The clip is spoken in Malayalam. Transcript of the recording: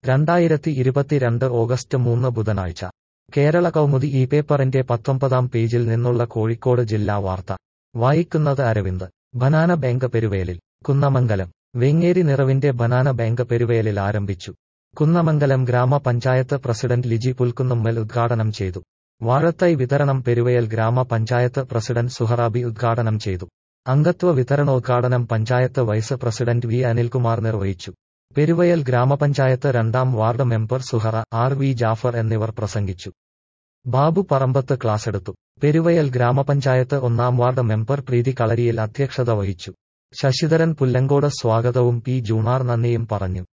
രണ്ടായിരത്തി ഇരുപത്തിരണ്ട് ഓഗസ്റ്റ് മൂന്ന് ബുധനാഴ്ച കേരള കൗമുദി ഈ പേപ്പറിന്റെ പത്തൊമ്പതാം പേജിൽ നിന്നുള്ള കോഴിക്കോട് ജില്ലാ വാർത്ത വായിക്കുന്നത് അരവിന്ദ് ബനാന ബാങ്ക് പെരുവേലിൽ കുന്നമംഗലം വെങ്ങേരി നിറവിന്റെ ബനാന ബാങ്ക് പെരുവേലിൽ ആരംഭിച്ചു കുന്നമംഗലം ഗ്രാമപഞ്ചായത്ത് പ്രസിഡന്റ് ലിജി പുൽക്കുന്നുമ്മൽ ഉദ്ഘാടനം ചെയ്തു വാഴത്തൈ വിതരണം പെരുവയൽ ഗ്രാമപഞ്ചായത്ത് പ്രസിഡന്റ് സുഹറാബി ഉദ്ഘാടനം ചെയ്തു അംഗത്വ വിതരണോദ്ഘാടനം panchayat vice president V Anilkumar നിർവഹിച്ചു പെരുവയൽ ഗ്രാമപഞ്ചായത്ത് രണ്ടാം ward member Suhara R V Jafar എന്നിവർ പ്രസംഗിച്ചു ബാബു പറമ്പത്ത് ക്ലാസെടുത്തു പെരുവയൽ ഗ്രാമപഞ്ചായത്ത് ഒന്നാം വാർഡ് മെമ്പർ പ്രീതി കളരിയിൽ അധ്യക്ഷത വഹിച്ചു ശശിധരൻ പുല്ലങ്കോട് സ്വാഗതവും പി ജൂണാർ നന്ദിയും പറഞ്ഞു